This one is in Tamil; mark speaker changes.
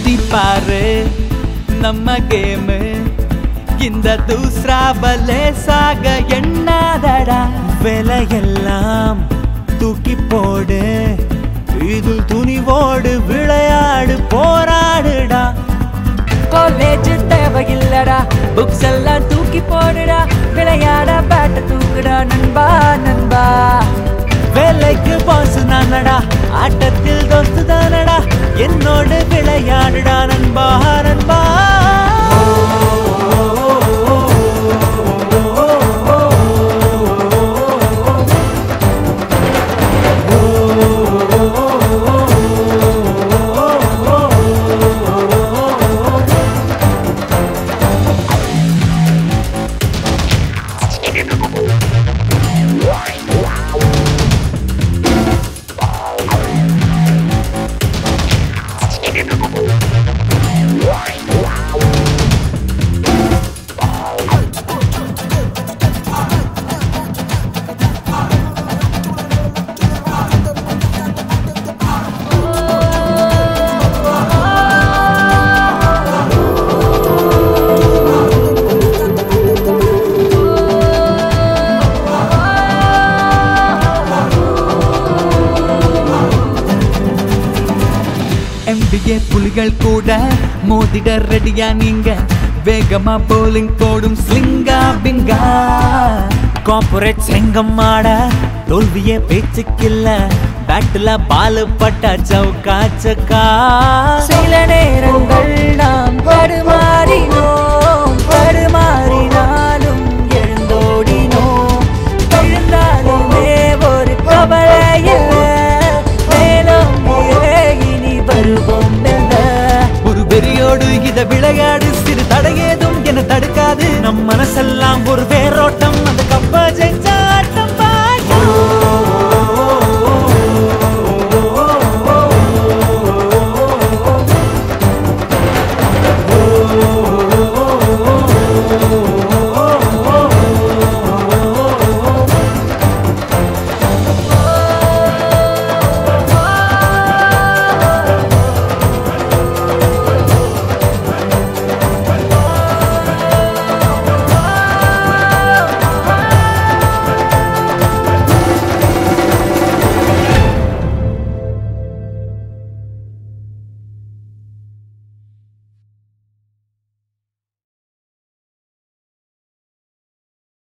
Speaker 1: மோதி பாரு நம்ம கேமு இந்த தூசரா பலேசாக எண்ணாதடா விலையெல்லாம் தூக்கி போடு இதில் துணிவோடு விளையாடு போராடுடா
Speaker 2: காலேஜ் தேவையில்லடா புக்ஸ் எல்லாம் தூக்கி போடுடா விளையாட பேட்ட தூக்குடா நண்பா நண்பா
Speaker 1: வேலைக்கு பாசு நானடா ஆட்டத்தில் தோஸ்து தானடா என்னோடு விளையாடுடா நண்பா நண்பா எம்பிஏ புலிகள் கூட மோதிட ரெடியா நீங்க வேகமா போலிங் போடும் ஸ்லிங்கா பிங்கா கார்பரேட் செங்கம் ஆட தோல்வியே பேச்சுக்கில்ல பேட்டுல பாலு பட்டா சவுக்கா சக்கா
Speaker 2: சில நேரங்கள் நாம் தடுமாறினோம் தடுமாறினாலும் எழுந்தோடினோம் எழுந்தாலுமே ஒரு கவலையில் மேலும் இனி வருவோம் மெல்ல
Speaker 1: ஒரு வெறியோடு இத விளையாட